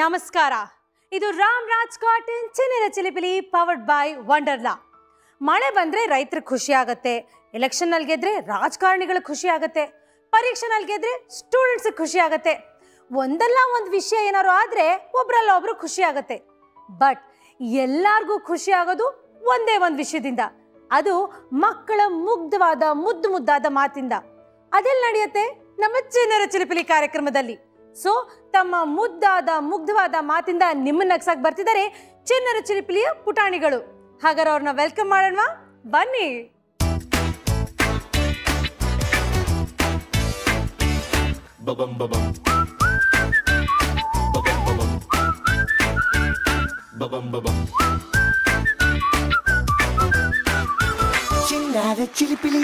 ನಮಸ್ಕಾರ ಇದು ರಾಮ್ ರಾಜ್ ಕಾಟನ್ ಚಿನ್ನಿನ ಚಿಲಿಪಿಲಿ ಪವರ್ಡ್ ಬೈ ವಂಡರ್ಲಾ ಮಳೆ ಬಂದ್ರೆ ರೈತರಿಗೆ ಖುಷಿ ಆಗತ್ತೆ ಎಲೆಕ್ಷನ್ ನಲ್ಲಿ ಗೆದ್ರೆ ರಾಜಕಾರಣಿಗಳಿಗೆ ಖುಷಿ ಆಗತ್ತೆ ಪರೀಕ್ಷೆನಲ್ಲಿ ಗೆದ್ರೆ ಸ್ಟೂಡೆಂಟ್ಸ್ ಖುಷಿ ಆಗತ್ತೆ ಒಂದಲ್ಲ ಒಂದು ವಿಷಯ ಏನಾದ್ರು ಆದ್ರೆ ಒಬ್ರಲ್ಲ ಒಬ್ರು ಖುಷಿ ಆಗತ್ತೆ ಬಟ್ ಎಲ್ಲಾರ್ಗೂ ಖುಷಿ ಆಗೋದು ಒಂದೇ ಒಂದು ವಿಷಯದಿಂದ ಅದು ಮಕ್ಕಳ ಮುಗ್ಧವಾದ ಮುದ್ದು ಮುದ್ದಾದ ಮಾತಿಂದ ಅದೆಲ್ಲ ನಡೆಯುತ್ತೆ ನಮ್ಮ ಚಿನ್ನರ ಚಿಲಿಪಿಲಿ ಕಾರ್ಯಕ್ರಮದಲ್ಲಿ ಸೊ ತಮ್ಮ ಮುದ್ದಾದ ಮುಗ್ಧವಾದ ಮಾತಿಂದ ನಿಮ್ಮನ್ನ ನಗ್ಸಕ್ ಬರ್ತಿದ್ದಾರೆ ಚಿನ್ನರ ಚಿಲಿಪಿಲಿಯ ಪುಟಾಣಿಗಳು ಹಾಗಾದ್ರೆ ಅವ್ರನ್ನ ವೆಲ್ಕಮ್ ಮಾಡೋಣ ಬನ್ನಿ Ba-bum ba-bum. Ba-bum ba-bum. Ba-bum ba-bum. ಚಿನ್ನಾದ ಚಿಲಿಪಿಲಿ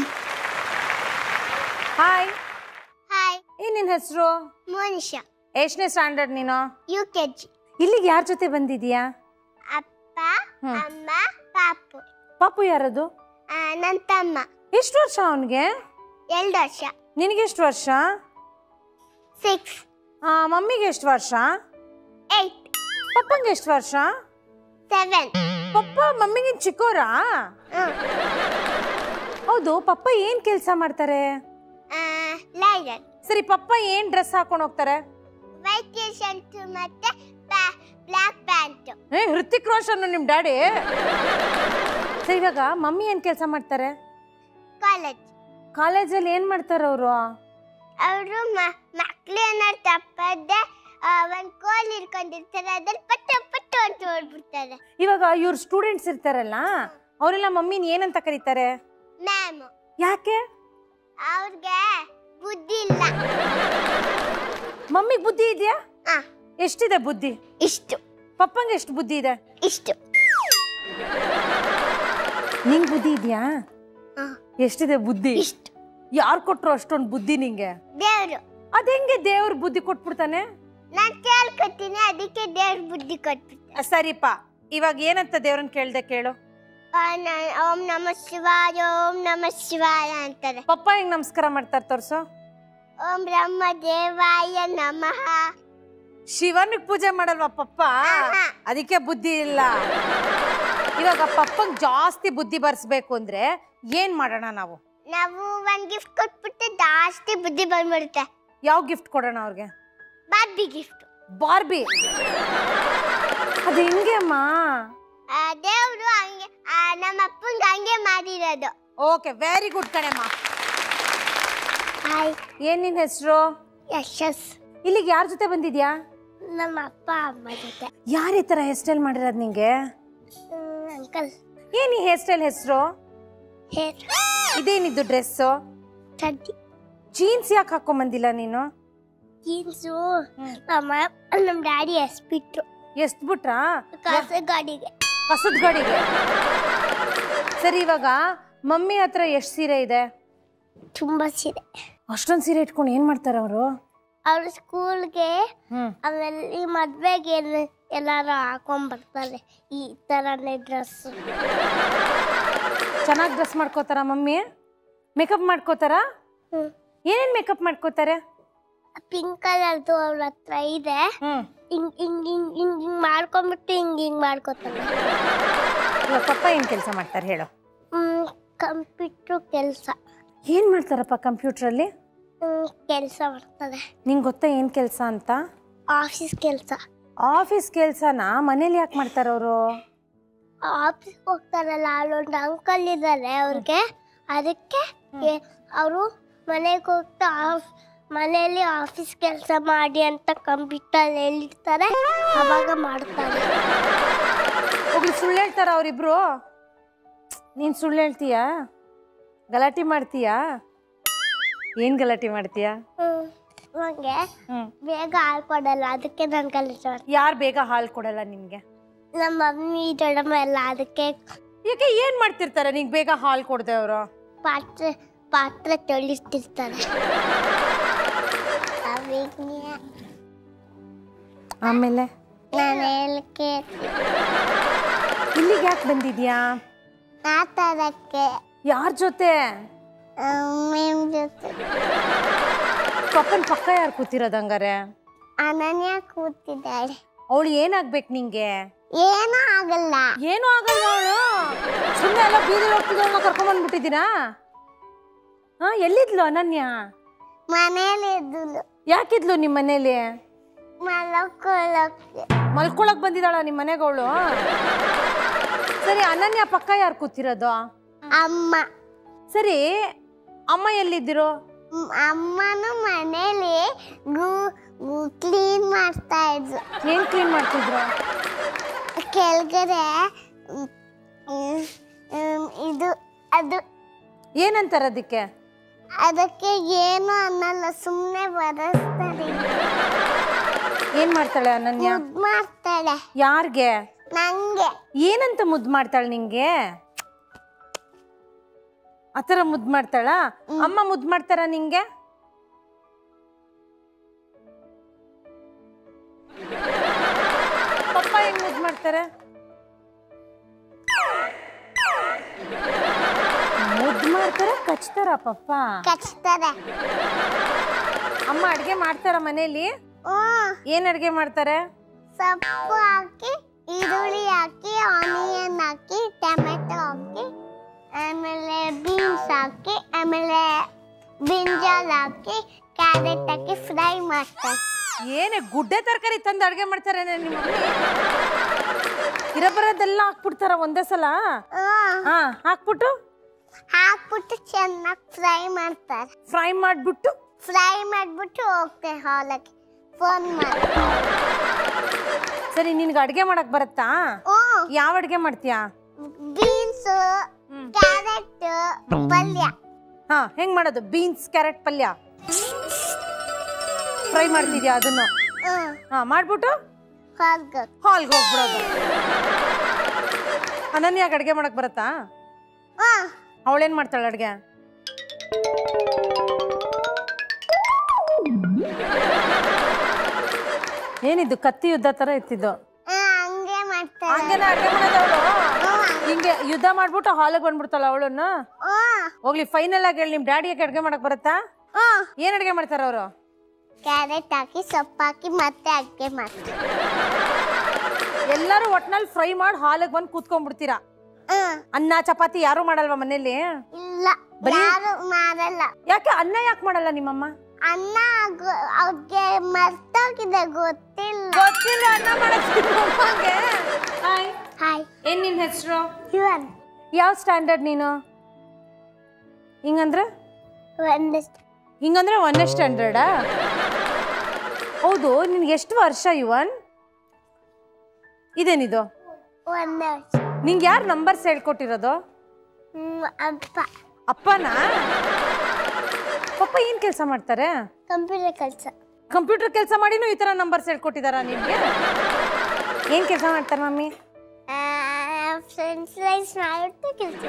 ಹಾಯ್ ಹಾಯ್ ಏನ್ ನಿನ್ ಹೆಸರು ಮೋನಿಶಾ ಎಷ್ಟನೇ ಸ್ಟ್ಯಾಂಡರ್ಡ್ ನೀನು ಯು ಕೆ ಜಿ ಇಲ್ಲಿಗೆ ಯಾರ ಜೊತೆ ಬಂದಿದ್ಯಾ ಅಪ್ಪ ಹ್ಮ್. ಅಮ್ಮ ಪಾಪು ಪಾಪು ಯಾರದು ಆ, ನನ್ನ ತಮ್ಮ ಎಷ್ಟು ವರ್ಷ ಅವನಿಗೆ ಎರಡು ವರ್ಷ ನಿನಗೆ ಎಷ್ಟು ವರ್ಷ ಸಿಕ್ಸ್ ಆ, ಮಮ್ಮಿಗೆ ಎಷ್ಟು ವರ್ಷ ಏಯ್ಟ್ ಪಪ್ಪಂಗೆ ಎಷ್ಟು ವರ್ಷ ಸೆವೆನ್ ಪಪ್ಪ ಮಮ್ಮಿಗೆ ಚಿಕ್ಕೋರಾ ಹೌದು ಪಪ್ಪ ಏನ್ ಕೆಲಸ ಮಾಡ್ತಾರೆ ಲೈಡರ್ ಸರಿ ಪಪ್ಪ ಏನ್ ಡ್ರೆಸ್ ಹಾಕೊಂಡು ಹೋಗ್ತಾರೆ ವೈಟ್ ಟಿ ಶರ್ಟ್ ಮತ್ತೆ ಬ್ಲ್ಯಾಕ್ ಪ್ಯಾಂಟ್ ಏ ಹೃತಿಕ್ ರೋಷನ್ ನಿಮ್ ಡ್ಯಾಡಿ ಸರಿ ಇವಾಗ ಮಮ್ಮಿ ಏನ್ ಕೆಲಸ ಮಾಡ್ತಾರೆ ಕಾಲೇಜ್ ಕಾಲೇಜಲ್ಲಿ ಏನ್ ಮಾಡ್ತಾರೆ ಅವರು ಅವರು ಮಕ್ಳು ಏನಾರು ತಪ್ಪದೆ ಒಂದು ಕೋಲ್ ಹಿಡ್ಕೊಂಡಿರ್ತಾರೆ ಅದ್ರಲ್ಲಿ ಪಟ್ಟು ಪಟ್ಟು ಅಂತ ಓಡ್ಬಿಡ್ತಾರೆ ಇವಾಗ ಇವ್ರ ಸ್ಟೂಡೆಂಟ್ಸ್ ಇರ್ತಾರಲ್ಲ ಅವರೆಲ್ಲ ಮಮ್ಮಿನ ಏನಂತ ಕರೀತಾರೆ ಮ್ಯಾಮ್ ಯಾಕೆ ಅವ್ರಿಗೆ ಬುದ್ಧಿ ಇಲ್ಲ ಮಮ್ಮಿಗೆ ಬುದ್ಧಿ ಇದೆಯಾ ಆ, ಎಷ್ಟಿದೆ ಬುದ್ಧಿ ಇಷ್ಟು ಪಪ್ಪಂಗೆ ಎಷ್ಟು ಬುದ್ಧಿ ಇದೆ ಇಷ್ಟು ನಿಂಗ್ ಬುದ್ಧಿ ಇದೆಯಾ ಆ, ಎಷ್ಟಿದೆ ಬುದ್ಧಿ ಇಷ್ಟು ಯಾರು ಕೊಟ್ರು ಅಷ್ಟೊಂದು ಬುದ್ಧಿ ನಿಂಗೆ ದೇವ್ರು ಅದೆಂಗೆ ದೇವ್ರ ಬುದ್ಧಿ ಕೊಟ್ಬಿಡ್ತಾನೆ ನಾನ್ ಕೇಳ್ಕೊತೀನಿ ಅದಕ್ಕೆ ದೇವ್ರ ಬುದ್ಧಿ ಕೊಟ್ಬಿಟ್ಟೆ ಆ, ಸರಿಪ ಇವಾಗ ಏನಂತ ದೇವ್ರನ್ನ ಕೇಳ್ದೆ ಕೇಳು ಆ, ನಾನ್ ಓಂ ನಮ ಶಿವಾಯ ಓಂ ನಮ ಶಿವಾಯ ಅಂತಾರೆ ಪಪ್ಪ ಹೆಂಗ್ ನಮಸ್ಕಾರ ಮಾಡ್ತಾರೆ ತೋರ್ಸು ಓಂ ಬ್ರಹ್ಮ ದೇವಾಯ ನಮಃ ಶಿವನಿಗೆ ಪೂಜೆ ಮಾಡಲ್ವಾ ಪಪ್ಪ ಆಹಾ. ಅದಕ್ಕೆ ಬುದ್ಧಿ ಇಲ್ಲ ಇವಾಗ ಪಪ್ಪಂಗ್ ಜಾಸ್ತಿ ಬುದ್ಧಿ ಬರ್ಸ್ಬೇಕು ಅಂದ್ರೆ ಏನ್ ಮಾಡೋಣ ನಾವು ನಾವು ಒಂದ್ ಗಿಫ್ಟ್ ಕೊಟ್ಬಿಟ್ಟು ಜಾಸ್ತಿ ಬುದ್ಧಿ ಬಂದ್ಬಿಡುತ್ತೆ ಯಾವ ಗಿಫ್ಟ್ ಕೊಡೋಣ ಅವ್ರಿಗೆ ಬಾರ್ಬಿ ಗಿಫ್ಟ್ ಬಾರ್ಬಿ ಅದು ಹೆಂಗೆ ಅಮ್ಮ ದೇವ್ರು ಹಂಗೆ ಆ, ನಮ್ಮ ಅಪ್ಪಂಗೆ ಹಂಗೆ ಮಾಡಿರೋದು ಓಕೆ ವೆರಿ ಗುಡ್ ಕಣೆಮ್ಮ ಹಾಯ್ ಏನ್ ನಿನ್ ಹೆಸರು ಯಶಸ್ ಇಲ್ಲಿಗೆ ಯಾರ ಜೊತೆ ಬಂದಿದ್ಯಾ ನಮ್ಮ ಅಪ್ಪ ಅಮ್ಮ ಜೊತೆ ಯಾರ ಈ ತರ ಹೇರ್ ಸ್ಟೈಲ್ ಮಾಡಿರೋದು ನಿಂಗೆ ಅಂಕಲ್ ಏನ್ ಈ ಹೇರ್ ಸ್ಟೈಲ್ ಹೆಸರು ಹೇರ್ ಇದೇನಿದ್ದು ಡ್ರೆಸ್ ಚಡ್ಡಿ ಜೀನ್ಸ್ ಯಾಕೆ ಹಾಕೊಂಡ್ ಬಂದಿಲ್ಲ ನೀನು ಜೀನ್ಸು ನಮ್ಮ ನಮ್ಮ ಡ್ಯಾಡಿ ಎಸ್ಬಿಟ್ರು ಎಷ್ಟ್ ಬಿಟ್ರಾ ಕಸ ಗಾಡಿಗೆ ಕಸದ ಗಾಡಿಗೆ ಸರಿ ಇವಾಗ ಮಮ್ಮಿ ಹತ್ರ ಎಷ್ಟು ಸೀರೆ ಇದೆ ತುಂಬಾ ಸೀರೆ ಅಷ್ಟೊಂದು ಸೀರೆ ಇಟ್ಕೊಂಡು ಏನ್ ಮಾಡ್ತಾರೆ ಅವರು ಅವ್ರ ಸ್ಕೂಲ್ಗೆ ಹ್ಮ್ ಆಮೇಲೆ ಈ ಮದ್ವೆಗೆ ಎಲ್ಲ ಎಲ್ಲಾರು ಹಾಕೊಂಡ್ ಬರ್ತಾರೆ ಈ ತರನೇ ಡ್ರೆಸ್ ಚೆನ್ನಾಗಿ ಡ್ರೆಸ್ ಮಾಡ್ಕೋತಾರ ಮಮ್ಮಿ ಮೇಕಪ್ ಮಾಡ್ಕೋತಾರ ಏನೇನ್ ಮೇಕಪ್ ಮಾಡ್ಕೋತಾರೆ ಪಿಂಕ್ ಕಲರ್ದು ಅವ್ರ ಹತ್ರ ಇದೆ ಹ್ಮ್ ಹಿಂಗ್ ಹಿಂಗ್ ಹಿಂಗ್ ಹಿಂಗ್ ಹಿಂಗ್ ಮಾಡ್ಕೊಂಡ್ಬಿಟ್ಟು ಹಿಂಗ್ ಹಿಂಗ್ ಮಾಡ್ಕೋತಾರೆ ಇವಾಗ ಪಪ್ಪ ಏನ್ ಕೆಲಸ ಮಾಡ್ತಾರೆ ಹೇಳು ಹ್ಮ್ ಕಂಪ್ಯೂಟ್ರ್ ಕೆಲಸ ಏನ್ ಮಾಡ್ತಾರಪ್ಪ ಕಂಪ್ಯೂಟ್ರಲ್ಲಿ ಹ್ಮ್ ಕೆಲಸ ಮಾಡ್ತಾರೆ ನಿಂಗೆ ಗೊತ್ತಾ ಏನ್ ಕೆಲಸ ಅಂತ ಆಫೀಸ್ ಕೆಲಸ ಆಫೀಸ್ ಕೆಲ್ಸನ ಮನೇಲಿ ಯಾಕೆ ಮಾಡ್ತಾರ ಅವರು ಆಫೀಸ್ ಹೋಗ್ತಾರಲ್ಲ ಅಲ್ಲೊಂದು ಅಂಕಲ್ ಇದ್ದಾರೆ ಅವ್ರಿಗೆ ಅದಕ್ಕೆ ಅವರು ಮನೆಗೆ ಹೋಗ್ತಾ ಆಫ್ ಮನೆಯಲ್ಲಿ ಆಫೀಸ್ ಕೆಲಸ ಮಾಡಿ ಅಂತ ಕಂಪ್ಯೂಟರ್ ಹೇಳಿರ್ತಾರೆ ಅವಾಗ ಮಾಡ್ತಾರೆ ಹೋಗ್ಲಿ ಸುಳ್ಳು ಹೇಳ್ತಾರ ಅವರಿಬ್ರು ನೀನ್ ಸುಳ್ಳು ಹೇಳ್ತೀಯಾ ಗಲಾಟೆ ಮಾಡ್ತೀಯಾ ಏನ್ ಗಲಾಟೆ ಮಾಡ್ತೀಯಾ ಹ್ಮ್. ನಂಗೆ ಹ್ಮ್ ಬೇಗ ಹಾಕೊಡಲ್ಲ ಅದಕ್ಕೆ ನಾನು ಕೆಲಸ ಮಾಡ್ತೀನಿ ಯಾರು ಬೇಗ ಹಾಲು ಕೊಡಲ್ಲ ನಿನ್ಗೆ ನಮ್ಮ ಮಮ್ಮಿ ದೊಡ್ಡಮ್ಮ ಎಲ್ಲ ಅದಕ್ಕೆ ಯಾಕೆ ಏನ್ ಮಾಡ್ತಿರ್ತಾರೆ ನಿಂಗೆ ಬೇಗ ಹಾಲು ಕೊಡದೆ ಅವರು ಪಾತ್ರೆ ಪಾತ್ರೆ ತೊಳಿಸ್ತಿರ್ತಾರೆ ಅವಿಗೆ ಆಮೇಲೆ ನಾನು ಹೇಳಕ್ಕೆ ಇಲ್ಲಿಗೆ ಯಾಕೆ ಬಂದಿದ್ಯಾ ಮಾತಾಡಕ್ಕೆ ಯಾರ ಜೊತೆ ಮೇಮ್ ಜೊತೆ ಪಪ್ಪನ ಪಕ್ಕ ಯಾರು ಕೂತಿರೋದು ಹಂಗಾರೆ ಅನನ್ಯ ಕೂತಿದ್ದಾಳೆ ಅವಳು ಏನಾಗ್ಬೇಕು ನಿಂಗೆ ಏನೂ ಆಗಲ್ಲ ಏನೂ ಆಗಲ್ಲ ಅವಳು ಸುಮ್ಮನೆ ಎಲ್ಲ ಬೀದಿಲಿ ಹೋಗ್ತಿದ್ದವಳನ್ನ ಕರ್ಕೊಂಬಂದ್ಬಿಟ್ಟಿದ್ದೀರಾ ಹಾ ಎಲ್ಲಿದ್ಲು ಅನನ್ಯ ಮನೇಲಿ ಇದ್ದಳು ಯಾಕಿದ್ಲು ನಿಮ್ಮ ಮನೇಲಿ ಮಲಕೊಳ್ಳೋಕೆ ಮಲ್ಕೊಳಕ್ ಬಂದಿದ್ದಾಳ ನಿಮ್ಮ ಮನೆಗೆ ಅವಳು ಸರಿ ಅನನ್ಯ ಪಕ್ಕ ಯಾರು ಕೂತಿರೋದು ಅಮ್ಮ ಸರಿ ಅಮ್ಮ ಎಲ್ಲಿದ್ದಿರೋ ಮ್, ಅಮ್ಮನು ಮನೇಲಿ ಗು ಕ್ಲೀನ್ ಮಾಡ್ತಾ ಇದ್ರು ಏನ್ ಕ್ಲೀನ್ ಮಾಡ್ತಿದ್ರು ಕೆಳಗಡೆ ಮ್, ಮ್, ಮ್, ಇದು ಅದು ಏನಂತಾರ ಅದಕ್ಕೆ ಅದಕ್ಕೆ ಏನು ಅನ್ನಲ್ಲ ಸುಮ್ಮನೆ ಬರೆಸ್ತಾರೆ ಏನ್ ಮಾಡ್ತಾಳೆ ಅನನ್ಯ ಮುದ್ ಮಾಡ್ತಾಳೆ ಯಾರ್ಗೆ ನಂಗೆ ಏನಂತ ಮುದ್ದು ಮಾಡ್ತಾಳೆ ನಿಂಗೆ ಆತರ ಮುದ್ದು ಮಾಡ್ತಾಳ ಅಮ್ಮ ಮುದ್ದು ಮಾಡ್ತಾರ ನಿಂಗೆ ಪಪ್ಪ ಹೆಂಗ್ ಮುದ್ದು ಮಾಡ್ತಾರೆ ಮುದ್ದು ಮಾಡ್ತಾರ ಕಚ್ತಾರ ಪಪ್ಪ ಕಚ್ತಾರೆ ಅಮ್ಮ ಅಡ್ಗೆ ಮಾಡ್ತಾರ ಮನೇಲಿ ಹ್ಮ್ ಏನ್ ಅಡ್ಗೆ ಮಾಡ್ತಾರೆ ಸೊಪ್ಪು ಹಾಕಿ ಈರುಳ್ಳಿ ಹಾಕಿ ಆನಿಯನ್ ಹಾಕಿ ಟೊಮೆಟೊ ಹಾಕಿ ಆಮೇಲೆ ಬೀನ್ಸ್ ಹಾಕಿ ಆಮೇಲೆ ಬ್ರಿಂಜಾಲ್ ಹಾಕಿ ಕ್ಯಾರೆಟ್ ಹಾಕಿ ಫ್ರೈ ಮಾಡ್ತಾರೆ ಏನೇ ಗುಡ್ಡೆ ತರಕಾರಿ ತಂದು ಅಡ್ಗೆ ಮಾಡ್ತಾರೆ ನಿಮ್ಮ ಮಮ್ಮಿ ಇರಬರೋದೆಲ್ಲ ಹಾಕ್ಬಿಡ್ತಾರ ಒಂದೇ ಸಲ ಹ್ಮ್. ಹಾ ಹಾಕ್ಬಿಟ್ಟು ಹಾಕ್ಬಿಟ್ಟು ಚೆನ್ನಾಗಿ ಫ್ರೈ ಮಾಡ್ತಾರೆ ಫ್ರೈ ಮಾಡ್ಬಿಟ್ಟು ಫ್ರೈ ಮಾಡ್ಬಿಟ್ಟು ಹೋಗ್ತಾರೆ ಹಾಲಕ್ಕೆ ಫೋನ್ ಮಾಡಿ ಸರಿ ನಿನ್ಗೆ ಅಡ್ಗೆ ಮಾಡಕ್ ಬರುತ್ತಾ ಹ್ಞೂ ಯಾವ ಅಡ್ಗೆ ಮಾಡ್ತೀಯಾ ಬೀನ್ಸ್ ಹ್ಮ್. ಕ್ಯಾರೆಟ್ ಪಲ್ಯ ಹಾ ಹೆಂಗ್ ಮಾಡೋದು ಬೀನ್ಸ್ ಕ್ಯಾರೆಟ್ ಪಲ್ಯ ಫ್ರೈ ಮಾಡ್ತಿದ್ಯಾ ಅದನ್ನು ಹ್ಮ್ ಹಾ ಮಾಡ್ಬಿಟ್ಟು ಹಾಲ್ಗೆ ಹಾಲ್ಗೆ ಹೋಗ್ಬಿಡೋದು ಅನನ್ಯಾಗ ಅಡ್ಗೆ ಮಾಡಕ್ ಬರುತ್ತಾ ಹ್ಮ್ ಅವಳೇನ್ ಮಾಡ್ತಾಳೆ ಅಡ್ಗೆ ಏನಿದ್ದು ಕತ್ತಿ ಯುದ್ಧ ತರ ಇತ್ತಿದ್ದು ಹ್ಮ್, ಹಂಗೆ ಮಾಡ್ತಾರೆ ಹಂಗೇನ ಅಡ್ಗೆ ಮಾಡೋದವಳು ಹ್ಮ್. ಹಿಂಗೆ ಯುದ್ಧ ಮಾಡ್ಬಿಟ್ಟು ಹಾಲಿಗೆ ಬಂದ್ಬಿಡ್ತಾಳ ಅವಳನ್ನ ಹ್ಮ್ ಹೋಗ್ಲಿ ಫೈನಲ್ ಆಗಿ ಹೇಳಿ ನಿಮ್ ಡ್ಯಾಡಿಗೆ ಅಡ್ಗೆ ಮಾಡಕ್ ಬರುತ್ತಾ ಹ್ಮ್ ಏನ್ ಅಡ್ಗೆ ಮಾಡ್ತಾರ ಅವರು ಕ್ಯಾರೆಟ್ ಹಾಕಿ ಸೊಪ್ಪು ಹಾಕಿ ಮತ್ತೆ ಅಡ್ಗೆ ಮಾಡ್ತಾರೆ ಎಲ್ಲರೂ ಒಟ್ನಲ್ಲಿ ಫ್ರೈ ಮಾಡಿ ಹಾಲಿಗೆ ಬಂದು ಕೂತ್ಕೊಂಡ್ಬಿಡ್ತೀರಾ ಹ್ಮ್ ಅನ್ನ ಚಪಾತಿ ಯಾರು ಮಾಡಲ್ವಾ ಮನೇಲಿ ಇಲ್ಲ ಬರೀ- ಯಾರು ಮಾಡಲ್ಲ ಯಾಕೆ ಅನ್ನ ಯಾಕೆ ಮಾಡಲ್ಲ ನಿಮ್ಮಮ್ಮ ಅನ್ನ ಗೊ- ಅವ್ರಿಗೆ ಮರ್ತೋಗಿದೆ ಗೊತ್ತಿಲ್ಲ ಗೊತ್ತಿಲ್ಲ ಅನ್ನ ಮಾಡಕ್ಕೆ ಹಾಯ್ ಹಾಯ್ ಏನ್ ನಿನ್ ಹೆಸರು ಇವನ್ ಯಾವ ಸ್ಟ್ಯಾಂಡರ್ಡ್ ನೀನು ಹಿಂಗಂದ್ರೆ ಒಂದು ಹಿಂಗಂದ್ರೆ ಒಂದೇ ಸ್ಟ್ಯಾಂಡರ್ಡಾ ಹೌದು ನಿನ್ಗೆ ಎಷ್ಟು ವರ್ಷ ಇವನ್ ಇದೇನಿದು ಒಂದು ನಿಂಗೆ ಯಾರು ನಂಬರ್ಸ್ ಹೇಳ್ಕೊಟ್ಟಿರೋದು ಹ್ಮ್, ಅಪ್ಪ ಅಪ್ಪನಾ ಪಪ್ಪ ಏನ್ ಕೆಲಸ ಮಾಡ್ತಾರೆ ಕಂಪ್ಯೂಟರ್ ಕೆಲಸ ಕಂಪ್ಯೂಟರ್ ಕೆಲಸ ಮಾಡಿನೂ ಈ ತರ ನಂಬರ್ಸ್ ಹೇಳ್ಕೊಟ್ಟಿದಾರ ನಿಮ್ಗೆ ಏನ್ ಕೆಲಸ ಮಾಡ್ತಾರೆ ಮಮ್ಮಿ ಫ್ರೆಂಡ್ಸ್ ಲೈಸ್ ಮಾಡಿಬಿಟ್ಟು ಕೆಲಸ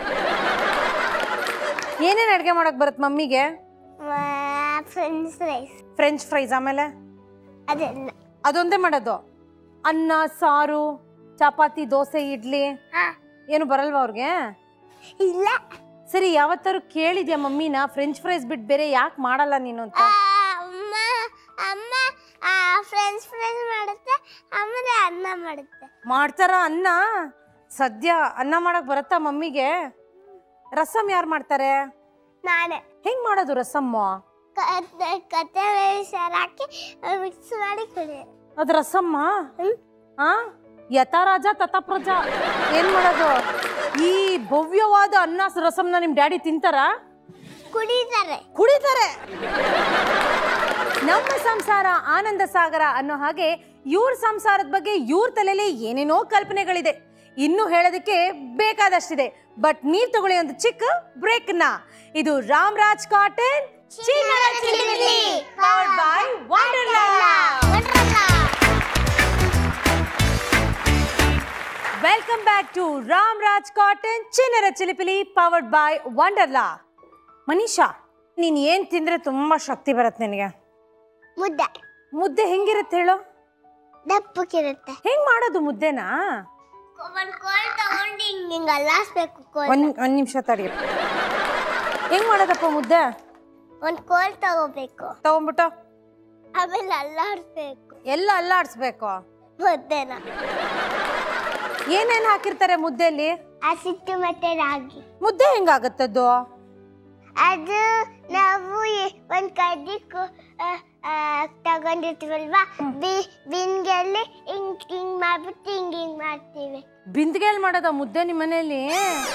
ಏನೇನ್ ಅಡ್ಗೆ ಮಾಡಕ್ ಬರುತ್ತೆ ಮಮ್ಮಿಗೆ ಫ್ರೆಂಡ್ಸ್ ರೈಸ್ ಫ್ರೆಂಚ್ ಫ್ರೈಸ್ ಆಮೇಲೆ ಅದೆಲ್ಲ ಅದೊಂದೇ ಮಾಡೋದು ಅನ್ನ ಸಾರು ಚಪಾತಿ ದೋಸೆ ಇಡ್ಲಿ ಹಾ ಏನು ಬರಲ್ವಾ ಅವ್ರಿಗೆ ಇಲ್ಲ ಸರಿ ಯಾವತ್ತಾರು ಕೇಳಿದ್ಯಾ ಮಮ್ಮಿನ ಫ್ರೆಂಚ್ ಫ್ರೈಸ್ ಬಿಟ್ಟು ಬೇರೆ ಯಾಕೆ ಮಾಡಲ್ಲ ನೀನು ಅಂತ ಆ, ಅಮ್ಮ ಅಮ್ಮ ಫ್ರೆಂಡ್ಸ್ ಫ್ರೈಸ್ ಮಾಡುತ್ತೆ ಆಮೇಲೆ ಅನ್ನ ಮಾಡುತ್ತೆ ಮಾಡ್ತಾರ ಅನ್ನ ಸದ್ಯ ಅನ್ನ ಮಾಡಕ್ ಬರತ್ತಾ ಮಮ್ಮಿಗೆ ರಸಮ್ ಯಾರು ಮಾಡ್ತಾರೆ ನಾನೇ ಹೆಂಗ್ ಮಾಡೋದು ರಸಮ್ಮು ಕತ್ತೆ ಸಾರು ಹಾಕಿ ಮಿಕ್ಸ್ ಮಾಡಿ ಕುಡಿ ಅದು ರಸಮ್ಮ ಆ ಯಥಾರಾಜ ತಥಾ ಪ್ರಜಾ ಏನ್ ಮಾಡೋದು ಈ ಭವ್ಯವಾದ ಅನ್ನ ರಸಮ್ನ ನಿಮ್ ಡ್ಯಾಡಿ ತಿಂತಾರ ಕುಡಿತಾರೆ ಕುಡಿತಾರೆ ನಮ್ಮ ಸಂಸಾರ ಆನಂದ ಸಾಗರ ಅನ್ನೋ ಹಾಗೆ ಇವ್ರ ಸಂಸಾರದ ಬಗ್ಗೆ ಇವ್ರ ತಲೆಯಲ್ಲಿ ಏನೇನೋ ಕಲ್ಪನೆಗಳಿದೆ ಇನ್ನು ಹೇಳೋದಕ್ಕೆ ಬೇಕಾದಷ್ಟಿದೆ ಬಟ್ ನೀವ್ ತಗೊಳ್ಳಿ ಒಂದು ಚಿಕ್ಕ ಬ್ರೇಕ್ ನ ಇದು ರಾಮ್ರಾಜ್ ಕಾಟನ್ ಚಿನ್ನದ ಚಿಲಿಪಿಲಿ powered by Wonderland. Welcome back to Ramraj cotton ಚಿನ್ನರ ಚಿಲಿಪಿಲಿ ಪವರ್ಡ್ ಬೈ ವಂಡರ್ಲಾ ಮನೀಷಾ ನೀನ್ ಏನ್ ತಿಂದ್ರೆ ತುಂಬಾ ಶಕ್ತಿ ಬರುತ್ತೆ ನಿನಗೆ ಮುದ್ದೆ ಮುದ್ದೆ ಹೆಂಗಿರುತ್ತೆ ಹೇಳು ದಪ್ಪಕ್ಕಿರುತ್ತೆ ಹೆಂಗ್ ಮಾಡೋದು ಮುದ್ದೆನಾ ಒಂದ್ ಕೋಲ್ ತಗೊಂಡು ಹಿಂಗ್ ಹಿಂಗ್ ಅಲ್ಲಾಡ್ಸ್ಬೇಕು ಕೋಲ್ ಒಂದ್ ಒಂದ್ ನಿಮಿಷ ತಡಿ ಹೆಂಗ್ ಮಾಡೋದಪ್ಪ ಮುದ್ದೆ ಒಂದ್ ಕೋಲ್ ತಗೋಬೇಕು ತಗೊಂಡ್ಬಿಟ್ಟು ಆಮೇಲೆ ಅಲ್ಲಾಡ್ಸ್ಬೇಕು ಎಲ್ಲ ಅಲ್ಲಾಡ್ಸ್ಬೇಕು ಮುದ್ದೆನ ಏನೇನ್ ಹಾಕಿರ್ತಾರೆ ಮುದ್ದೆಯಲ್ಲಿ ಹಸಿಟ್ಟು ಮತ್ತೆ ರಾಗಿ ಮುದ್ದೆ ಹೆಂಗಾಗತ್ತದ್ದು ಅದು ನಾವು ಎ- ಒಂದ್ ಕಡ್ಡಿ ಕು- ಆ, ಆ, ತಗೊಂಡಿರ್ತೀವಲ್ವಾ ಬಿ ಬಿನ್ಗೆಲ್ಲಿ ಹಿಂಗ್ ಹಿಂಗ್ ಮಾಡ್ಬಿಟ್ಟು ಹಿಂಗ್ ಹಿಂಗ್ ಮಾಡ್ತೀವಿ ಬಿಂದಿಗೆಲ್ ಮಾಡೋದ ಮುದ್ದೆ ನಿಮ್ಮ ಮನೇಲಿ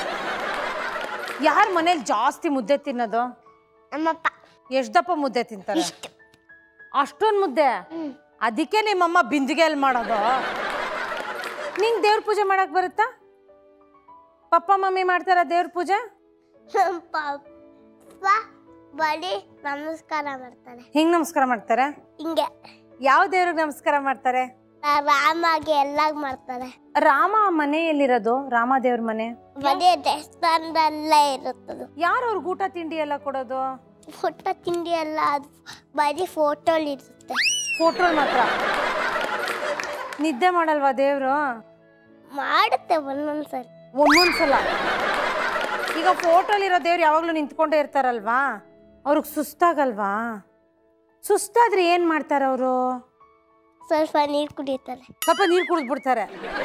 ಯಾರ ಮನೇಲಿ ಜಾಸ್ತಿ ಮುದ್ದೆ ತಿನ್ನೋದು ನಮ್ಮಪ್ಪ ಎಷ್ಟ್ ದಪ್ಪ ಮುದ್ದೆ ತಿಂತಾರೆ ಇಷ್ಟು ಅಷ್ಟೊಂದ್ ಮುದ್ದೆ ಹ್ಮ್. ಅದಕ್ಕೆ ನಿಮ್ಮಮ್ಮ ಬಿಂದಿಗೆಲ್ ಮಾಡೋದು ನಿಂಗ್ ದೇವ್ರ ಪೂಜೆ ಮಾಡಕ್ ಬರುತ್ತಾ ಪಪ್ಪ ಮಮ್ಮಿ ಮಾಡ್ತಾರ ದೇವ್ರ ಪೂಜೆ ನಮ್ ಪಪ್ಪ ಬರೀ ನಮಸ್ಕಾರ ಮಾಡ್ತಾರೆ ಹಿಂಗ್ ನಮಸ್ಕಾರ ಮಾಡ್ತಾರೆ ಹಿಂಗೆ ಯಾವ ದೇವ್ರಿಗೆ ನಮಸ್ಕಾರ ಮಾಡ್ತಾರೆ ರಾಮಾಗೆ ಎಲ್ಲ ಮಾಡ್ತಾರೆ ರಾಮ ಮನೆ ಎಲ್ಲಿರೋದು ರಾಮ ದೇವ್ರ ಮನೆ ಬರೀ ದೇವಸ್ಥಾನದಲ್ಲೇ ಇರುತ್ತದು ಯಾರು ಅವ್ರಿಗೆ ಊಟ ತಿಂಡಿ ಎಲ್ಲ ಕೊಡೋದು ಫೋಟೋ ತಿಂಡಿ ಎಲ್ಲ ಅದು ಬರೀ ಫೋಟೋಲಿ ಇರುತ್ತೆ ಫೋಟೋ ಮಾತ್ರ ನಿದ್ದೆ ಮಾಡಲ್ವಾ ದೇವ್ರು ಮಾಡುತ್ತೆ ಒಂದೊಂದ್ಸರಿ ಒಂದೊಂದ್ಸಲ ಈಗ ಫೋಟೋಲಿರೋ ದೇವ್ರು ಯಾವಾಗ್ಲೂ ನಿಂತ್ಕೊಂಡೇ ಇರ್ತಾರಲ್ವಾ ಅವ್ರಿಗೆ ಸುಸ್ತಾಗಲ್ವಾ ಸುಸ್ತಾದ್ರೆ ಏನ್ ಮಾಡ್ತಾರೆ ಅವರು ಸ್ವಲ್ಪ ನೀರು ಕುಡಿತಾರೆ ಸ್ವಲ್ಪ ನೀರು ಕುಡಿದ್ಬಿಡ್ತಾರೆ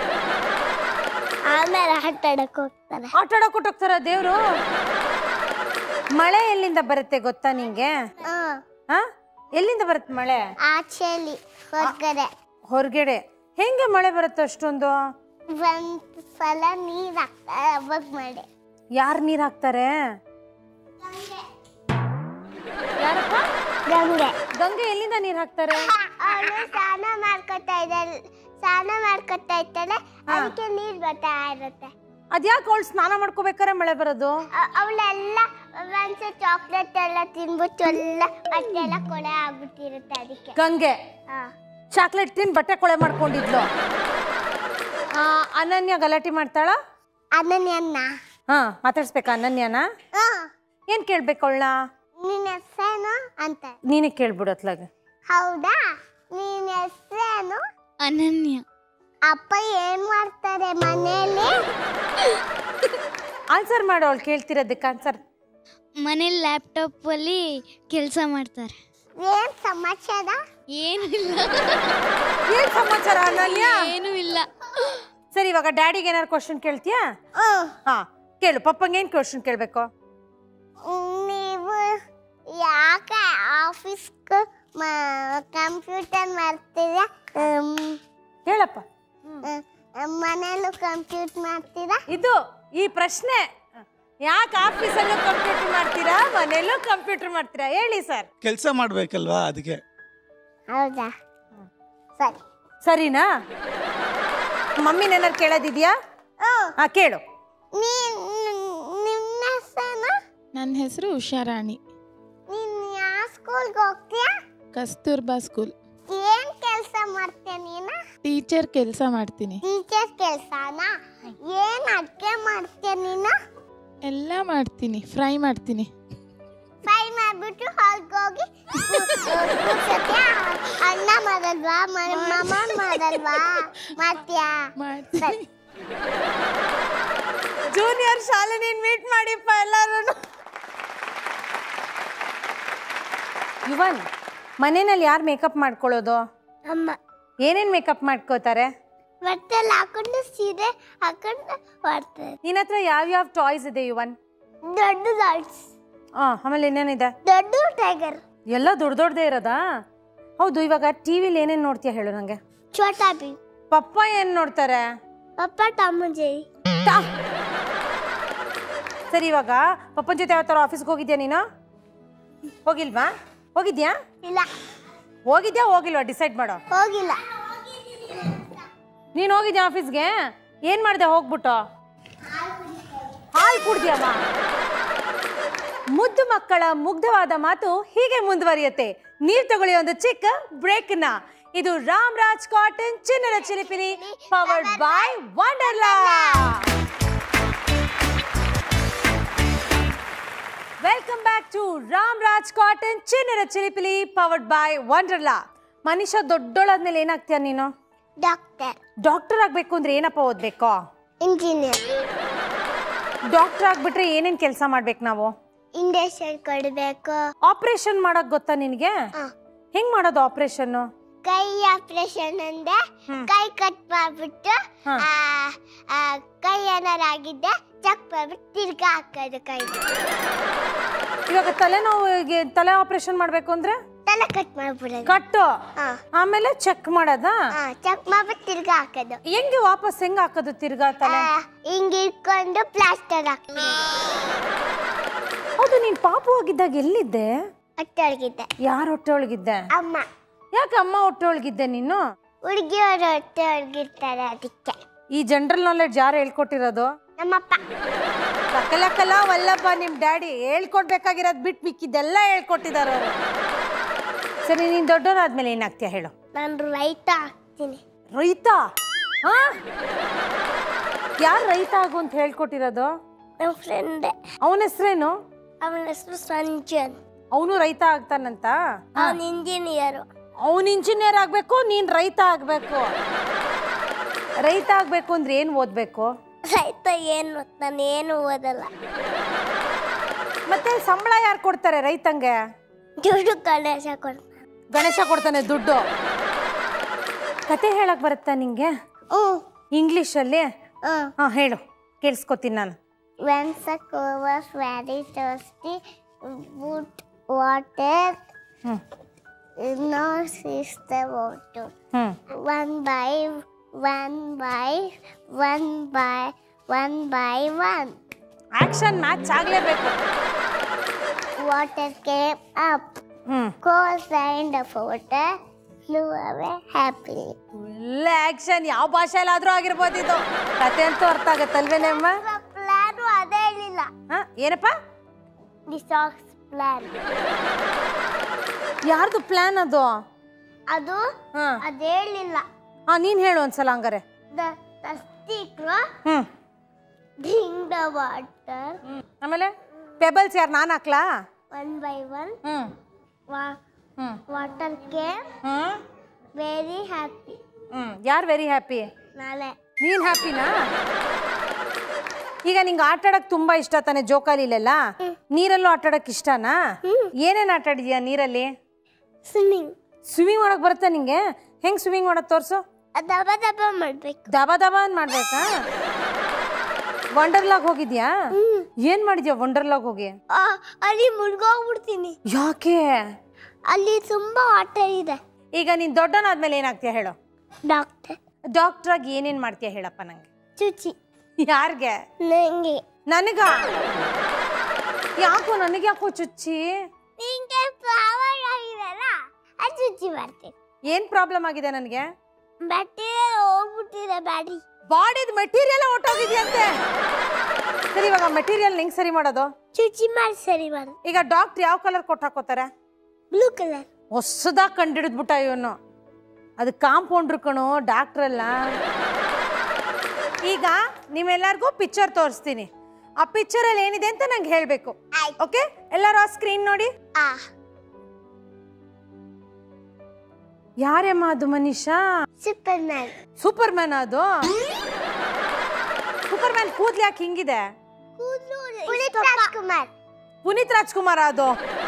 ಆಮೇಲೆ ಆಟ ಆಡಕ್ ಹೋಗ್ತಾರೆ ಆಟ ಆಡಕ್ ಹೋಗ್ತಾರ ದೇವ್ರು ಮಳೆ ಎಲ್ಲಿಂದ ಬರುತ್ತೆ ಗೊತ್ತಾ ನಿಂಗೆ ಹ್ಮ್. ಹಾ ಎಲ್ಲಿಂದ ಬರುತ್ತೆ ಮಳೆ ಆಚೆಲಿ ಹೊರಗಡೆ ಹೊರಗಡೆ ಹೆಂಗೆ ಮಳೆ ಬರುತ್ತೆ ಅಷ್ಟೊಂದು ಒಂದ್ ಸಲ ನೀರ್ ಹಾಕ್ತಾರೆ ಅವಾಗ ಮಾಡಿ ಯಾರು ನೀರ್ ಹಾಕ್ತಾರೆ ಯಾರಪ್ಪ ಗಂಗೆ ಗಂಗೆ ಎಲ್ಲಿಂದ ನೀರ್ ಹಾಕ್ತಾರೆ ಅವಳು ಸ್ನಾನ ಮಾಡ್ಕೊತಾ ಇದ್ದಾಳೆ ಸ್ನಾನ ಮಾಡ್ಕೊತಾ ಇರ್ತಾಳೆ ಅದಕ್ಕೆ ನೀರ್ ಬರ್ತಾ ಇರುತ್ತೆ ಅದ್ಯಾಕೆ ಅವಳು ಸ್ನಾನ ಮಾಡ್ಕೋಬೇಕಾರೆ ಮಳೆ ಬರೋದು ಅ- ಅವಳೆಲ್ಲ ಒಂದ್ಸ ಚಾಕ್ಲೇಟ್ ಎಲ್ಲ ತಿನ್ಬಿಟ್ಟು ಎಲ್ಲ ಬಟ್ಟೆ ಎಲ್ಲ ಕೊಳೆ ಆಗ್ಬಿಟ್ಟಿರುತ್ತೆ ಅದಕ್ಕೆ ಗಂಗೆ ಹಾ ಚಾಕ್ಲೇಟ್ ತಿನ್ ಬಟ್ಟೆ ಕೊಳೆ ಮಾಡ್ಕೊಂಡಿದ್ಲು ಆ, ಅನನ್ಯ ಗಲಾಟೆ ಮಾಡ್ತಾಳ ಅನನ್ಯನ್ನ ಹಾ ಮಾತಾಡ್ಸ್ಬೇಕಾ ಅನನ್ಯನ ಹಾ ಏನ್ ಕೇಳ್ಬೇಕು ಅವಳ ನಿನ್ನ ಹೆಸರೇನು ಅಂತ ನೀನೇ ಕೇಳ್ಬಿಡತ್ಲಾಗ ಹೌದಾ ನಿನ್ನ ಹೆಸರೇನು ಅನನ್ಯ ಅಪ್ಪ ಏನ್ ಮಾಡ್ತಾರೆ ಮನೆಯಲ್ಲಿ ಆನ್ಸರ್ ಮಾಡು ಅವಳು ಕೇಳ್ತಿರೋದಕ್ಕೆ ಆನ್ಸರ್ ಮನೇಲಿ ಲ್ಯಾಪ್ಟಾಪಲ್ಲಿ ಕೆಲಸ ಮಾಡ್ತಾರೆ ಏನ್ ಸಮಾಚಾರ ಏನು ಇಲ್ಲ ಏನ್ ಸಮಾಚಾರ ಅನನ್ಯ ಏನೂ ಇಲ್ಲ ಸರಿ ಇವಾಗ ಡ್ಯಾಡಿಗೆ ಏನಾರು ಕ್ವಶನ್ ಕೇಳ್ತೀಯಾ ಹ್ಮ್. ಹಾ ಕೇಳು ಪಪ್ಪಂಗೆ ಏನ್ ಕ್ವಶನ್ ಕೇಳ್ಬೇಕು ನೀವು ಯಾಕೆ ಆಫೀಸ್ ಕಂಪ್ಯೂಟರ್ ಮಾಡ್ತೀರಾ ಹೇಳಪ್ಪ ಮನೇಲೂ ಕಂಪ್ಯೂಟರ್ ಮಾಡ್ತೀರಾ ಇದು ಈ ಪ್ರಶ್ನೆ ಯಾಕೆ ಆಫೀಸಲ್ಲೂ ಕಂಪ್ಯೂಟರ್ ಮಾಡ್ತೀರಾ ಮನೇಲೂ ಕಂಪ್ಯೂಟರ್ ಮಾಡ್ತೀರಾ ಹೇಳಿ ಸರ್ ಕೆಲಸ ಮಾಡ್ಬೇಕಲ್ವಾ ಅದಕ್ಕೆ ಹೌದಾ ಸರಿ ಸರಿನಾ ಮಮ್ಮಿನೇನಾರು ಕೇಳೋದಿದ್ಯಾ ಹ್ಮ್. ಹಾ ಕೇಳು ನೀನ್ ನಿನ್ನ ಹೆಸರು ನನ್ನ ಹೆಸರು ಉಷಾರಾಣಿ ನೀನ್ ಯಾವ ಸ್ಕೂಲ್ಗೆ ಹೋಗ್ತೀಯಾ ಕಸ್ತೂರ್ಬಾ ಸ್ಕೂಲ್ ಏನ್ ಕೆಲಸ ಮಾಡ್ತೀಯ ನೀನು ಟೀಚರ್ ಕೆಲಸ ಮಾಡ್ತೀನಿ ಟೀಚರ್ ಕೆಲ್ಸನಾ ಏನ್ ಅಡ್ಗೆ ಮಾಡ್ತೀಯ ನೀನು ಎಲ್ಲ ಮಾಡ್ತೀನಿ ಫ್ರೈ ಮಾಡ್ತೀನಿ ಫ್ರೈ ಮಾಡ್ಬಿಟ್ಟು ಹೊಲ್ಗೆ ಹೋಗಿ ಕೂರ್ಸತ್ಯಾ? ಅಣ್ಣ ಮಾಡಲ್ವಾ ಮಮ್ಮ ಮಾಡಲ್ವಾ ಮಾಡ್ತೀಯಾ ಮಾಡ್ತೀನಿ ಜೂನಿಯರ್ ಶಾಲೆ ಮೀಟ್ ಮಾಡಿಪ್ಪ ಎಲ್ಲಾರು ಯುವನ್ ಮನೆಯಲ್ಲಿ ಯಾರು ಮೇಕಪ್ ಮಾಡ್ಕೊಳ್ಳೋದು ಅಮ್ಮ ಏನೇನ್ ಮೇಕಪ್ ಮಾಡ್ಕೋತಾರೆ ಬಟ್ಟೆಲ್ಲ ಹಾಕೊಂಡು ಸೀರೆ ಹಾಕೊಂಡು ಮಾಡ್ತಾರೆ ನಿನ್ನ ಹತ್ರ ಯಾವ್ಯಾವ ಟಾಯ್ಸ್ ಇದೆ ಯುವನ್ ದೊಡ್ಡ ಡಾಲ್ಸ್ ಆ ಆಮೇಲೆ ಇನ್ನೇನಿದೆ ದೊಡ್ಡ ಟೈಗರ್ ಎಲ್ಲ ದೊಡ್ಡ ದೊಡ್ಡದೇ ಇರೋದಾ ಹೌದು ಇವಾಗ ಟಿವಿಲಿ ಏನೇನ್ ನೋಡ್ತೀಯ ಹೇಳು ನಂಗೆ ಛೋಟಾ ಬಿ ಪಪ್ಪ ಏನ್ ನೋಡ್ತಾರೆ ಪಪ್ಪ ಟಾಮುಜಿ ತಾ- ಸರಿ ಇವಾಗ ಪಪ್ಪನ ಜೊತೆ ಯಾವತ್ತಾರ ಆಫೀಸ್ಗೆ ಹೋಗಿದ್ಯಾ ನೀನು ಹೋಗಿಲ್ವಾ ಹೋಗಿದ್ಯಾ ಇಲ್ಲ ಹೋಗಿದ್ಯಾ ಹೋಗಿಲ್ವಾ ಡಿಸೈಡ್ ಮಾಡೋ ಹೋಗಿಲ್ಲ ನೀನು ಹೋಗಿದ್ಯಾ ಆಫೀಸ್ಗೆ ಏನ್ ಮಾಡಿದೆ ಹೋಗ್ಬಿಟ್ಟು ಹಾಲು ಕುಡ್ದ್ಯಮ್ಮ ಮುದ್ದು ಮಕ್ಕಳ ಮುಗ್ಧವಾದ ಮಾತು ಹೀಗೆ ಮುಂದುವರಿಯುತ್ತೆ ನೀವ್ ತಗೊಳ್ಳಿ ಒಂದು ಚಿಕ್ಕ ಬ್ರೇಕ್ನ ಇದು ರಾಮ್ ರಾಜ್ ಕಾಟನ್ ಚಿನ್ನದ ಚಿಲಿಪಿಲಿ powered by Wonderla welcome back to Ram Raj cotton ಚಿನ್ನದ ಚಿಲಿಪಿಲಿ ಪವರ್ಡ್ ಬೈ ವಂಡರ್ಲಾ ಮನುಷ್ಯ ದೊಡ್ಡೋಳಾದ್ಮೇಲೆ ಏನಾಗ್ತೀಯ ನೀನು ಡಾಕ್ಟರ್ ಡಾಕ್ಟರ್ ಆಗ್ಬೇಕು ಅಂದ್ರೆ ಏನಪ್ಪ ಓದ್ಬೇಕು ಇಂಜಿನಿಯರ್ ಡಾಕ್ಟರ್ ಆಗ್ಬಿಟ್ರೆ ಏನೇನ್ ಕೆಲಸ ಮಾಡ್ಬೇಕು ನಾವು ಇಂಜೆಕ್ಷನ್ ಕೊಡಬೇಕು ಆಪರೇಷನ್ ಮಾಡಕ್ ಗೊತ್ತಾ ನಿನಗೆ ಹೆಂಗ್ ಮಾಡೋದು ಆಪರೇಷನ್ ಕೈ ಆಪರೇಷನ್ ಅಂದೆ ಹ್ಮ್. ಕೈ ಕಟ್ ಮಾಡ್ಬಿಟ್ಟು ಹಾ. ಆ, ಆ, ಕೈ ಏನಾರು ಆಗಿದ್ದೆ ಚೆಕ್ ಮಾಡ್ಬಿಟ್ಟು ತಿರ್ಗಾ ಹಾಕೋದು ಕೈ ಇವಾಗ ತಲೆನೋವಿಗೆ ತಲೆ ಆಪರೇಷನ್ ಮಾಡ್ಬೇಕು ಅಂದ್ರೆ ತಲೆ ಕಟ್ ಮಾಡ್ಬಿಡೋದು ಕಟ್ಟು ಹಾ ಆಮೇಲೆ ಚೆಕ್ ಮಾಡೋದಾ ಹಾ ಚೆಕ್ ಮಾಡ್ಬಿಟ್ಟು ತಿರ್ಗಾ ಹಾಕೋದು ಹೆಂಗೆ ವಾಪಸ್ ಹೆಂಗ್ ಹಾಕೋದು ತಿರ್ಗಾ ತಲೆ ಆ, ಹಿಂಗ್ ಇಟ್ಕೊಂಡು ಪ್ಲಾಸ್ಟರ್ ಹಾಕ್ತೀನಿ ಹೌದು ನೀನ್ ಪಾಪು ಆಗಿದ್ದಾಗ ಎಲ್ಲಿದ್ದೆ ಹೊಟ್ಟೆೊಳಗಿದ್ದೆ ಯಾರ ಹೊಟ್ಟೆ ಒಳಗಿದ್ದೆ ಅಮ್ಮ ಯಾಕೆ ಅಮ್ಮ ಹೊಟ್ಟೆ ಒಳಗಿದ್ದೆ ನೀನು ಹುಡುಗಿಯವರು ಹೊಟ್ಟೆ ಒಳಗಿರ್ತಾರೆ ಅದಕ್ಕೆ ಈ ಜನರಲ್ ನಾಲೆಡ್ಜ್ ಯಾರು ಹೇಳ್ಕೊಟ್ಟಿರೋದು ನಮ್ಮಪ್ಪ ಲಕ್ಕಲಕ್ಕಲ್ಲ ವಲ್ಲಪ್ಪ ನಿಮ್ ಡ್ಯಾಡಿ ಹೇಳ್ಕೊಡ್ಬೇಕಾಗಿರೋದ್ ಬಿಟ್ಟು ಮಿಕ್ಕಿದ್ದೆಲ್ಲ ಹೇಳ್ಕೊಟ್ಟಿದಾರ ಅವರು ಸರಿ ನೀನ್ ದೊಡ್ಡವರಾದ್ಮೇಲೆ ಏನಾಗ್ತೀಯ ಹೇಳು ನಾನು ರೈತ ಆಗ್ತೀನಿ ರೈತ ಹಾ ಯಾರು ರೈತ ಆಗು ಅಂತ ಹೇಳ್ಕೊಟ್ಟಿರೋದು ನಮ್ಮ ಫ್ರೆಂಡ್ ಅವನ ಹೆಸ್ರೇನು ಅವನ ಹೆಸರು ಸಂಜನ್ ಅವನು ರೈತ ಆಗ್ತಾನಂತ ಅವನ ಇಂಜಿನಿಯರು ಅವನ್ ಇಂಜಿನಿಯರ್ ಆಗ್ಬೇಕು ನೀನ್ ರೈತ ಆಗ್ಬೇಕು ರೈತ ಆಗ್ಬೇಕು ಅಂದ್ರೆ ಏನ್ ಓದ್ಬೇಕು ರೈತ ಏನು ನಾನು ಏನು ಓದಲ್ಲ ಮತ್ತೆ ಸಂಬಳ ಯಾರು ಕೊಡ್ತಾರೆ ರೈತಂಗೆ ದುಡ್ಡು ಗಣೇಶ ಕೊಡ್ತಾನೆ ಗಣೇಶ ಕೊಡ್ತಾನೆ ದುಡ್ಡು ಕತೆ ಹೇಳಕ್ ಬರುತ್ತಾ ನಿಂಗೆ ಹ್ಞೂ ಇಂಗ್ಲಿಷಲ್ಲಿ ಹ್ಞೂ ಹಾ ಹೇಳು ಕೇಳಿಸ್ಕೊತೀನಿ ನಾನು When Sako was very thirsty, would water hmm no sister water. Hmm One by one by one by one by one. Action match ಆಗ್ಲೇಬೇಕು Water came up. Hmm Co-signed the water flew away happily. Full action ಯಾವ ಭಾಷೆಯಲ್ಲಾದ್ರೂ ಆಗಿರ್ಬೋದು ಇದು ಕತೆ ಅಂತೂ ಅರ್ಥ ಆಗತ್ತಲ್ವೇನಮ್ಮ plan ಅದೇ ಹೇಳಿಲ್ಲ ಹಾ ಏನಪ್ಪ ದಿ ಸಾಕ್ಸ್ ಪ್ಲಾನ್ ಯಾರ್ದು ಪ್ಲಾನ್ ಅದು ಅದು ಹಾ ಅದೇ ಹೇಳಿಲ್ಲ ಹಾ ನೀನ್ ಹೇಳು ಒಂದ್ಸಲ ಹಂಗಾರೆ ದ ದ ಸ್ಟಿಕ್ರು ಹ್ಮ್ drink the water ಆಮೇಲೆ ಪೆಬಲ್ಸ್ ಯಾರು ನಾನು ಹಾಕ್ಲಾ one by one. Hmm Wa- hmm water came hmm very happy. ಹ್ಮ್ ಯಾರು ವೆರಿ ಹ್ಯಾಪಿ ನಾಳೆ ನೀನ್ ಹ್ಯಾಪಿನಾ ಈಗ ನಿಂಗೆ ಆಟ ಆಡಕ್ ತುಂಬಾ ಇಷ್ಟ ತಾನೆ ಜೋಕಾಲಿಲೆಲ್ಲ ನೀರಲ್ಲೂ ಆಟ ಆಡಕ್ ಇಷ್ಟನಾ ಏನೇನ್ ಆಟ ಆಡಿದ್ಯಾ ನೀರಲ್ಲಿ ಸ್ವಿಮ್ಮಿಂಗ್ ಸ್ವಿಮ್ಮಿಂಗ್ ಮಾಡಕ್ ಬರುತ್ತಾ ನಿಂಗೆ ಹೆಂಗ್ ಸ್ವಿಮ್ಮಿಂಗ್ ಮಾಡಕ್ ತೋರ್ಸು ದಬ ದಬ ಮಾಡ್ಬೇಕು ದಬ ದಬ ಅಂತ ಮಾಡ್ಬೇಕಾ ವಂಡರ್ಲಾಗ್ ಹೋಗಿದ್ಯಾ ಏನ್ ಮಾಡಿದ್ಯಾ ವಂಡರ್ಲಾಗ್ ಹೋಗಿ ಆ, ಅಲ್ಲಿ ಮುಳುಗೋಗ್ಬಿಡ್ತೀನಿ ಯಾಕೆ ಅಲ್ಲಿ ತುಂಬಾ ಆಟ ಇದೆ ಈಗ ನೀನ್ ದೊಡ್ಡನಾದ್ಮೇಲೆ ಏನಾಗ್ತೀಯ ಹೇಳು ಡಾಕ್ಟರ್ ಡಾಕ್ಟರ್ ಆಗಿ ಏನೇನ್ ಮಾಡ್ತೀಯ ಹೇಳಪ್ಪ ನಂಗೆ ಚುಚಿ ಯಾರ್ಗೆ ನಂಗೆ ನನಗ ಯಾಕೋ ನನಗೆ ಯಾಕೋ ಚುಚ್ಚಿ ನಿಂಗೆ ಪವರ್ ಆಗಿದೆಲ್ಲ ಅದು ಚುಚಿ ಮಾಡ್ತೀನಿ ಏನ್ ಪ್ರಾಬ್ಲಮ್ ಆಗಿದೆ ನನಗೆ ಬಟ್ಟೆ ಹೋಗ್ಬಿಟ್ಟಿದೆ ಬ್ಯಾಡಿ ಬಾಡಿದ ಮೆಟೀರಿಯಲ್ ಹೊಟ್ಟೋಗಿದ್ಯಂತೆ ಸರಿ ಇವಾಗ ಮೆಟೀರಿಯಲ್ ಹೆಂಗ್ ಸರಿ ಮಾಡೋದು ಚುಚಿ ಮಾಡಿ ಸರಿ ಮಾಡು ಈಗ ಡಾಕ್ಟರ್ ಯಾವ ಕಲರ್ ಕೊಟ್ಟು ಹಾಕೋತಾರೆ ಬ್ಲೂ ಕಲರ್ ಹೊಸದಾಗಿ ಕಂಡಿಡಿದ್ಬಿಟ್ಟ ಇವನು ಅದು ಕಾಂಪೌಂಡ್ರು ಕಣು ಡಾಕ್ಟ್ರ್ ಅಲ್ಲ ಈಗ ನಿಮ್ಮೆಲ್ಲರಿಗೂ ಪಿಕ್ಚರ್ ತೋರಿಸ್ತೀನಿ ಆ ಪಿಕ್ಚರಲ್ಲಿ ಏನಿದೆ ಅಂತ ನಂಗೆ ಹೇಳಬೇಕು ಆಯ್ತು. ಓಕೆ ಎಲ್ಲರೂ ಆ ಸ್ಕ್ರೀನ್ ನೋಡಿ ಆ ಯಾರಮ್ಮ ಅದು Manisha superman superman ಅದು ಸೂಪರ್ ಮ್ಯಾನ್ ಕೂದ್ಲು ಯಾಕೆ ಹಿಂಗಿದೆ ಪುನೀತ್ ರಾಜ್ಕುಮಾರ್ ಪುನೀತ್ ರಾಜ್ಕುಮಾರ್ ಅದು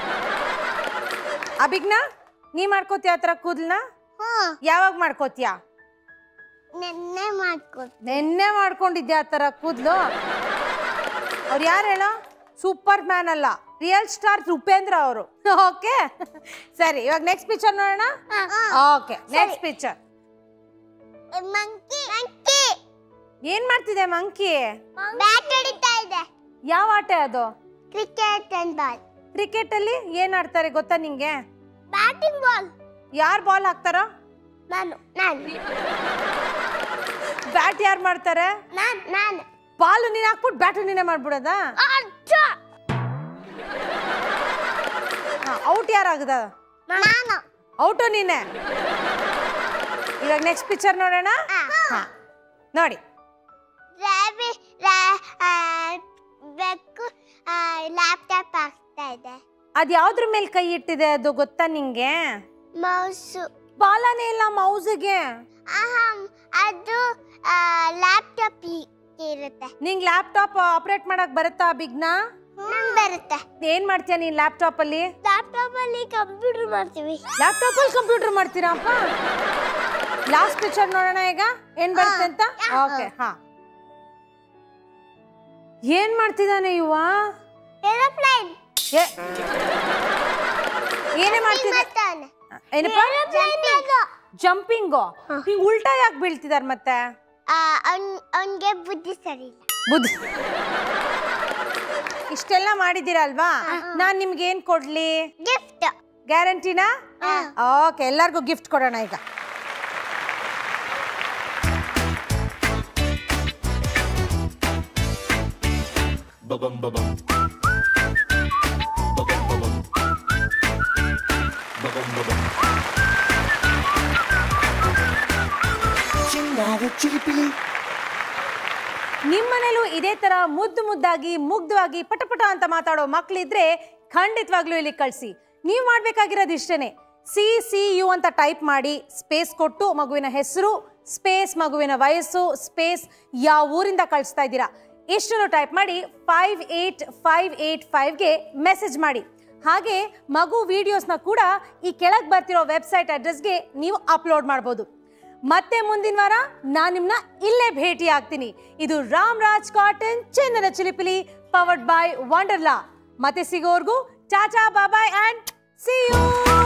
ಅಭಿಜ್ಞಾ ನೀ ಮಾಡ್ಕೋತೀಯ ಆ ಥರ ಕೂದ್ಲನ್ನ ಹ್ಞೂ ಯಾವಾಗ ಮಾಡ್ಕೋತೀಯ ನೆನ್ನೆ ಮಾಡ್ಕೊಡ್ ನೆನ್ನೆ ಮಾಡ್ಕೊಂಡಿದ್ದೆ ಆ ಥರ ಕೂದ್ಲು ಅವ್ರು ಯಾರು ಹೇಳೋ ಸೂಪರ್ ಮ್ಯಾನ್ ಅಲ್ಲ ರಿಯಲ್ ಸ್ಟಾರ್ ಉಪೇಂದ್ರ ಅವರು ಓಕೆ ಸರಿ ಇವಾಗ ನೆಕ್ಸ್ಟ್ ಪಿಕ್ಚರ್ ನೋಡೋಣ okay next picture monkey monkey ಏನ್ ಮಾಡ್ತಿದೆ ಮಂಕಿ ಬ್ಯಾಟ್ ಹೊಡಿತಾ ಇದೆ ಯಾವ ಆಟ ಅದು ಕ್ರಿಕೆಟ್ ಅಂಡ್ ಬಾಲ್ ಕ್ರಿಕೆಟ್ ಅಲ್ಲಿ ಏನ್ ಆಡ್ತಾರೆ ಗೊತ್ತಾ ನಿಂಗೆ ಬ್ಯಾಟಿಂಗ್ ಬಾಲ್ ಯಾರು ಬಾಲ್ ಹಾಕ್ತಾರೋ ನಾನು ನಾನು ಬ್ಯಾಟ್ ಯಾರು ಮಾಡ್ತಾರೆ ನಾನು ನಾನು ಬಾಲ್ ನೀನ್ ಹಾಕ್ಬಿಟ್ಟು ಬ್ಯಾಟ್ ನೀನೇ ಮಾಡ್ಬಿಡೋದಾ ಔಟ್ ಯಾರಾಗದ ನಾನು ಔಟು ನೀನೆ ಇವಾಗ ನೆಕ್ಸ್ಟ್ ಪಿಕ್ಚರ್ ನೋಡೋಣ ಹಾ ನೋಡಿ ರಾಬಿ ಬೆಕ್ಕು ಲ್ಯಾಪ್ಟಾಪ್ ಆಗ್ತಾ ಇದೆ ಅದ್ ಯಾವ್ದ್ರ ಮೇಲೆ ಕೈ ಇಟ್ಟಿದೆ ಅದು ಗೊತ್ತಾ ನಿಂಗೆ ಮೌಸು ಬಾಲನೇ ಇಲ್ಲ ಮೌಸ್ಗೆ ಅಹಂ ಅದು ಲ್ಯಾಪ್ಟಾಪ್ ಇರುತ್ತೆ ನಿಂಗ್ ಲ್ಯಾಪ್ಟಾಪ್ ಆಪರೇಟ್ ಮಾಡಕ್ ಬರುತ್ತಾ ಬಿಗ್ನಾ ನಂಗ್ ಬರುತ್ತೆ ಏನ್ ಮಾಡ್ತೀಯ ನೀನ್ ಲ್ಯಾಪ್ಟಾಪ್ ಅಲ್ಲಿ ಲ್ಯಾಪ್ಟಾಪ್ ಅಲ್ಲಿ ಕಂಪ್ಯೂಟರ್ ಮಾಡ್ತೀವಿ ಲ್ಯಾಪ್ಟಾಪ್ ಅಲ್ಲಿ ಕಂಪ್ಯೂಟರ್ ಮಾಡ್ತೀರಾಪ್ಪ ಲಾಸ್ಟ್ ಪಿಕ್ಚರ್ ನೋಡೋಣ ಈಗ ಏನ್ ಬರುತ್ತೆ ಅಂತ ಓಕೆ ಹಾ ಏನ್ ಮಾಡ್ತಿದ್ದಾನೆ ಇವ ಏರೋಪ್ಲೇನ್ ಏ ಏನೇ ಮಾಡ್ತಿದ್ದ ಮಾಡ್ತಾನೆ ಏನಪ್ಪ Jumping. ಜಂಪಿಂಗು ಹಿಂಗ್ ಉಲ್ಟಾ ಯಾಕೆ ಬೀಳ್ತಿದಾರ ಮತ್ತೆ ಆ, ಅವ್ನ್- ಅವ್ನ್ಗೆ ಬುದ್ಧಿ ಸರಿ ಇಲ್ಲ ಬುದ್ಧಿ ಇಷ್ಟೆಲ್ಲ ಮಾಡಿದ್ದೀರಲ್ವಾ ನಾನ್ ನಿಮ್ಗೆ ಏನ್ ಕೊಡ್ಲಿ ಗಿಫ್ಟ್ ಗ್ಯಾರಂಟಿನಾ ಓಕೆ ಎಲ್ಲರಿಗೂ ಗಿಫ್ಟ್ ಕೊಡೋಣ ಈಗ Ba-bum, ba-bum. Ba-bum, ba-bum. Ba-bum, ba-bum. ಚಿನ್ನಾದ ಚಿಲಿಪಿಲಿ ನಿಮ್ಮನೇಲೂ ಇದೇ ತರ ಮುದ್ದು ಮುದ್ದಾಗಿ ಮುಗ್ಧವಾಗಿ ಪಟಪಟ ಅಂತ ಮಾತಾಡೋ ಮಕ್ಳಿದ್ರೆ ಖಂಡಿತವಾಗ್ಲೂ ಇಲ್ಲಿ ಕಳಿಸಿ ನೀವು ಮಾಡ್ಬೇಕಾಗಿರೋದು ಇಷ್ಟೇನೆ ಸಿ ಸಿ ಯು ಅಂತ ಟೈಪ್ ಮಾಡಿ ಸ್ಪೇಸ್ ಕೊಟ್ಟು ಮಗುವಿನ ಹೆಸರು ಸ್ಪೇಸ್ ಮಗುವಿನ ವಯಸ್ಸು ಸ್ಪೇಸ್ ಯಾವ ಊರಿಂದ ಕಳಿಸ್ತಾ ಇದ್ದೀರಾ ಇಷ್ಟನ್ನು ಟೈಪ್ ಮಾಡಿ ಫೈವ್ ಏಟ್ ಫೈವ್ ಏಟ್ ಫೈವ್ಗೆ ಮೆಸೇಜ್ ಮಾಡಿ ಹಾಗೆ ಮಗು ವಿಡಿಯೋಸ್ನ ಕೂಡ ಈ ಕೆಳಗೆ ಬರ್ತಿರೋ ವೆಬ್ಸೈಟ್ ಅಡ್ರೆಸ್ಗೆ ನೀವು ಅಪ್ಲೋಡ್ ಮಾಡ್ಬೋದು ಮತ್ತೆ ಮುಂದಿನ ವಾರ ನಾನು ನಿಮ್ನ ಇಲ್ಲೇ ಭೇಟಿ ಆಗ್ತೀನಿ ಇದು ರಾಮ್ ರಾಜ್ ಕಾಟನ್ ಚಿನ್ನದ ಚಿಲಿಪಿಲಿ ಪವರ್ಡ್ ಬೈ ವಂಡರ್ಲಾ ಮತ್ತೆ ಸಿಗೋರ್ಗು ಟಾಟಾ ಬಾಬಾಯ್ ಅಂಡ್ ಸಿ ಯು